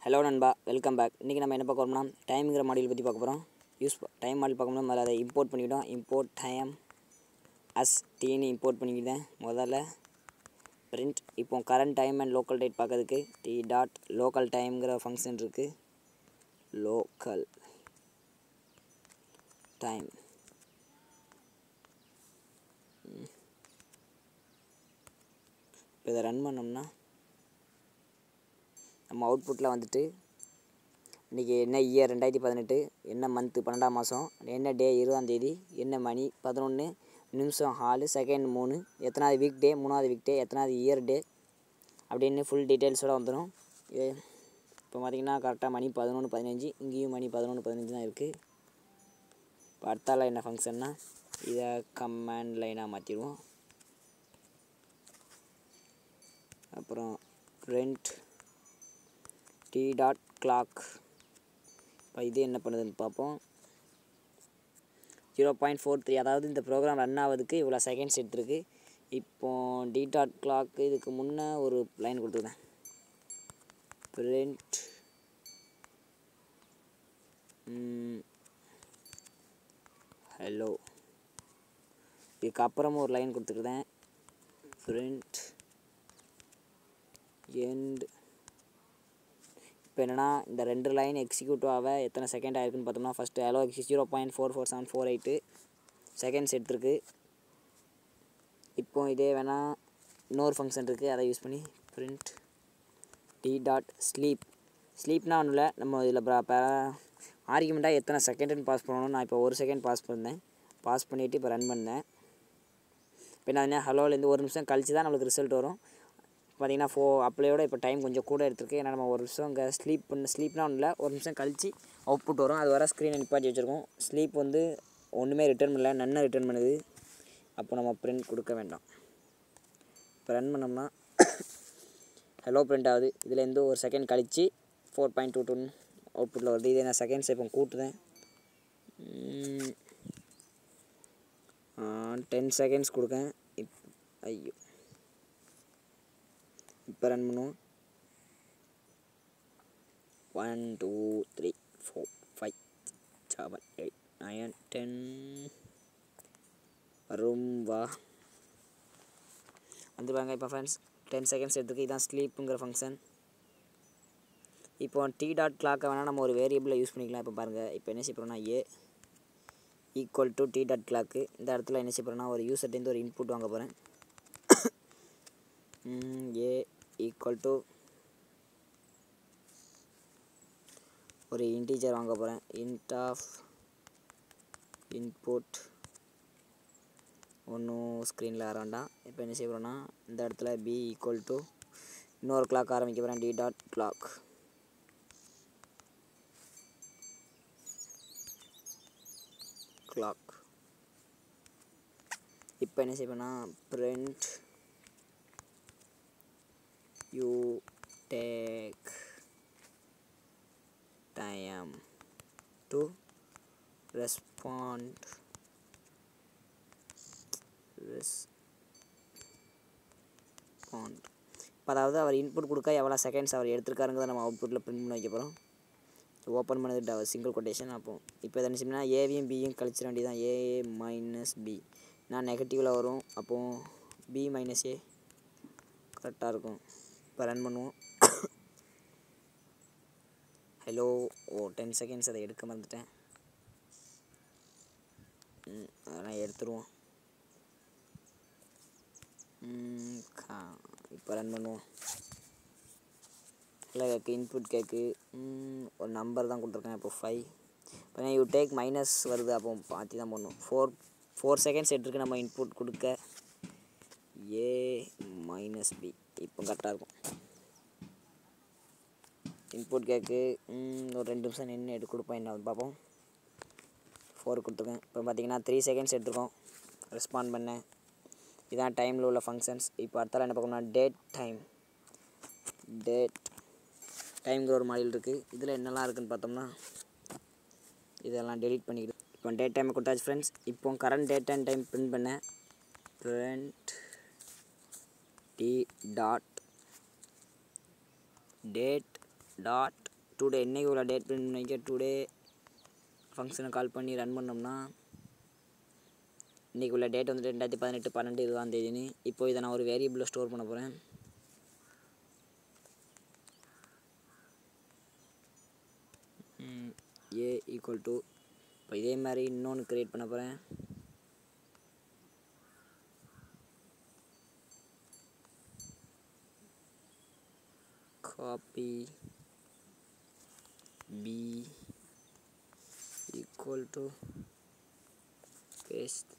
hello நண்பா welcome back இன்றைக்கி நம்ம என்ன பார்க்க போகிறோம்னா டைம்ங்கிற மாடியூல் பற்றி பார்க்க போகிறோம் யூஸ் டைம் மாடல் பார்க்கணும்னா முதல்ல அதை இம்போர்ட் பண்ணிக்கிட்டோம் இம்போர்ட் டைம் அஸ் டீன்னு இம்போர்ட் பண்ணிக்கிட்டேன் முதல்ல பிரிண்ட் இப்போ current time and local date பார்க்கறதுக்கு டி டாட் லோக்கல் டைம்ங்கிற ஃபங்க்ஷன் இருக்குது லோக்கல் டைம் இப்போ இதை ரன் பண்ணோம்னா நம்ம அவுட்புட்டில் வந்துட்டு இன்றைக்கி என்ன இயர் ரெண்டாயிரத்தி பதினெட்டு என்ன மந்த்து பன்னெண்டாம் மாதம் என்ன டே இருபதாந்தேதி என்ன மணி பதினொன்று நிமிஷம் ஹாலு செகண்ட் மூணு எத்தனாவது வீக் டே மூணாவது வீக் டே எத்தனாவது இயர் டே அப்படின்னு ஃபுல் டீட்டெயில்ஸோடு வந்துடும் இது இப்போ பார்த்திங்கன்னா கரெக்டாக மணி பதினொன்று பதினஞ்சு இங்கேயும் மணி பதினொன்று பதினஞ்சு தான் இருக்குது இப்போ அடுத்தால என்ன ஃபங்க்ஷன்னா இதை கமாண்ட் லைனாக மாற்றிடுவோம் அப்புறம் print டி டாட் கிளாக் இப்போ இது என்ன பண்ணுதுன்னு பார்ப்போம் ஜீரோ பாயிண்ட் ஃபோர் த்ரீ அதாவது இந்த ப்ரோக்ராம் ரன் ஆகிறதுக்கு இவ்வளோ செகண்ட்ஸ் எடுத்திருக்கு இப்போ டி டாட் கிளாக் இதுக்கு முன்னே ஒரு லைன் கொடுத்துருந்தேன் print ஹலோ இதுக்கப்புறமும் ஒரு லைன் கொடுத்துருந்தேன் print end இப்போ என்னென்னா இந்த ரெண்டு லைன் எக்ஸிக்யூட் ஆக எத்தனை செகண்ட் ஆயிருக்குன்னு பார்த்தோம்னா ஃபஸ்ட்டு ஹலோ எக்ஸி zero point four four seven four eight seconds எடுத்திருக்கு இப்போ இதே வேணால் இன்னொரு ஃபங்க்ஷன் இருக்குது அதை யூஸ் பண்ணி print டி டாட் ஸ்லீப் ஸ்லீப்னா ஒன்றும் இல்லை நம்ம இதில் ஆர்குமெண்ட்டாக எத்தனை செகண்டுன்னு பாஸ் பண்ணணும் நான் இப்போ ஒரு செகண்ட் பாஸ் பண்ணேன் பாஸ் பண்ணிவிட்டு இப்போ ரன் பண்ணேன் இப்போ என்ன ஹலோலேருந்து ஒரு நிமிஷம் கழிச்சு தான் நம்மளுக்கு ரிசல்ட் வரும் பார்த்தீங்கன்னா ஃபோ அப்ளையோட இப்போ டைம் கொஞ்சம் கூட எடுத்திருக்கு ஏன்னா நம்ம ஒரு நிமிஷம் இங்கே ஸ்லீப் பண்ண ஸ்லீப்னா ஒன்றும் இல்லை ஒரு நிமிஷம் கழிச்சு அவுட்புட் வரும் அது வர ஸ்க்ரீனை நிப்பாட்டி வச்சுருக்கோம் ஸ்லீப் வந்து ஒன்றுமே ரிட்டர்ன் பண்ணல நன்னை ரிட்டர்ன் பண்ணுது அப்போ நம்ம பிரிண்ட் கொடுக்க வேண்டாம் இப்போ ரன் பண்ணோம்னா ஹலோ பிரிண்ட் ஆகுது இதுலேருந்து ஒரு செகண்ட் கழிச்சு ஃபோர் பாயிண்ட் டூ டூன்னு அவுட்புட்டில் வருது இதே நான் செகண்ட்ஸ் இப்போ கூட்டுதேன் டென் செகண்ட்ஸ் கொடுக்கேன் இப் ஐயோ இப்போ ரன் பண்ணுவோம் one two three four five seven eight nine ten வரும் வா வந்துருவாங்க இப்போ ஃப்ரெண்ட்ஸ் டென் செகண்ட்ஸ் எடுத்துருக்கு இதான் ஸ்லீப்புங்கிற ஃபங்க்ஷன் இப்போ டி டாட் கிளாக்கை வேணால் நம்ம ஒரு வேரியபிளை யூஸ் பண்ணிக்கலாம் இப்போ பாருங்கள் இப்போ என்ன செய்யப்படுறோம்னா A equal to T dot clock இந்த இடத்துல என்ன செய்யப்படுறோம்னா ஒரு யூசர்ட்டேருந்து ஒரு இன்புட் வாங்க போகிறேன் ஏ ஈக்குவல் டு ஒரு இன்டீஜர் வாங்க போகிறேன் இன்ட் ஆஃப் இன்புட் ஒன்றும் ஸ்க்ரீனில் வர வேண்டாம் இப்போ என்ன செய்ய போகிறோன்னா இந்த இடத்துல பி ஈக்குவல் டு இன்னொரு கிளாக் ஆரம்பிக்க போகிறேன் டி டாட் கிளாக் கிளாக் இப்போ என்ன செய்வேன்னா print you take time to respond respond இப்போ அதாவது அவர் இன்புட் கொடுக்க எவ்வளோ செகண்ட்ஸ் அவர் எடுத்திருக்காருங்கிறத நம்ம அவுட்புட்டில் பிரிண்ட் பண்ணி வைக்க போகிறோம் ஓப்பன் பண்ணது சிங்கிள் கொட்டேஷன் அப்போ இப்போ இதை நினச்சோம்னா ஏவியும் பியும் கழிச்சிட வேண்டியதான் ஏ மைனஸ் பி நான் நெகட்டிவில் வரும் அப்போது பி மைனஸ் ஏ கரெக்டாக இருக்கும் இப்போ ரன் பண்ணுவோம் ஹலோ ஓ டென் செகண்ட்ஸ் அதை எடுக்க மறந்துட்டேன் ம், அதெல்லாம் எடுத்துருவோம் ம், கா- இப்போ ரன் பண்ணுவோம் இல்லை கேக்கு இன்புட் கேக்கு ம், ஒரு நம்பர் தான் கொடுத்துருக்கேன் இப்போ ஃபைவ் இப்போ யூ டேக் மைனஸ் வருது அப்போ மாற்றி தான் பண்ணணும் ஃபோர் ஃபோர் செகண்ட்ஸ் எடுத்துருக்கு நம்ம இன்புட் கொடுக்க ஏ மைனஸ் பி இப்போ கரெக்டாக இருக்கும் இன்புட் கேக்கு ம், ஒரு ரெண்டு நிமிஷம் நின்று எடுத்து கொடுப்பேன் என்ன பார்ப்போம் ஃபோர் கொடுத்துருக்கேன் இப்போ பார்த்தீங்கன்னா த்ரீ செகண்ட்ஸ் எடுத்துருக்கோம் ரெஸ்பாண்ட் பண்ணேன் இதான் டைமில் உள்ள ஃபங்க்ஷன்ஸ் இப்போ அடுத்தால என்ன பார்க்கணும்னா டேட் டைம் டேட் டைம்ங்கிற ஒரு மாடல் இருக்குது இதில் என்னெல்லாம் இருக்குன்னு பார்த்தோம்னா இதெல்லாம் டெலீட் பண்ணிக்கிடு இப்போ டேட் டைமை கொடுத்தாச்சு ஃப்ரெண்ட்ஸ் இப்போ current date and time print பண்ணேன் print T dot date dot today இன்றைக்கி உள்ள டேட் பிரிண்ட் பண்ணிக்க டுடே ஃபங்க்ஷனை கால் பண்ணி ரன் பண்ணோம்னா இன்றைக்கி உள்ள டேட் வந்துட்டு ரெண்டாயிரத்தி பதினெட்டு பன்னெண்டு இருபதாம் தேதின்னு இப்போ இதை நான் ஒரு வேரியபிளில் ஸ்டோர் பண்ண போகிறேன் ஏ ஈக்குவல் டு இப்போ இதே மாதிரி இன்னொன்று க்ரியேட் பண்ண போகிறேன் copy b equal to paste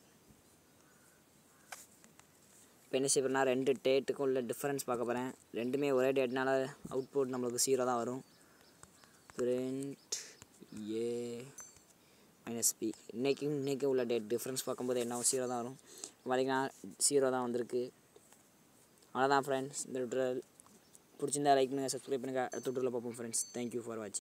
இப்போ என்ன செய்ய போறேன்னா ரெண்டு டேட்டுக்கும் உள்ள டிஃப்ரென்ஸ் பார்க்க போகிறேன் ரெண்டுமே ஒரே டேட்னால அவுட்புட் நம்மளுக்கு ஜீரோ தான் வரும் பிரிண்ட் ஏ மைனஸ் பி இன்றைக்கும் இன்றைக்கும் உள்ள டேட் டிஃப்ரென்ஸ் பார்க்கும்போது என்ன ஜீரோ தான் வரும் பார்த்தீங்கன்னா ஜீரோ தான் வந்திருக்கு அவ்வளோதான் ஃப்ரெண்ட்ஸ் இந்த டுட்டோரியல் பிடிச்சிருந்தா லைக் பண்ணுங்கள் சப்ஸ்கிரைப் பண்ணுங்கள் அடுத்த டுட்டோரில் பார்ப்போம் ஃப்ரெண்ட்ஸ் தேங்க்யூ ஃபார் வாட்சிங்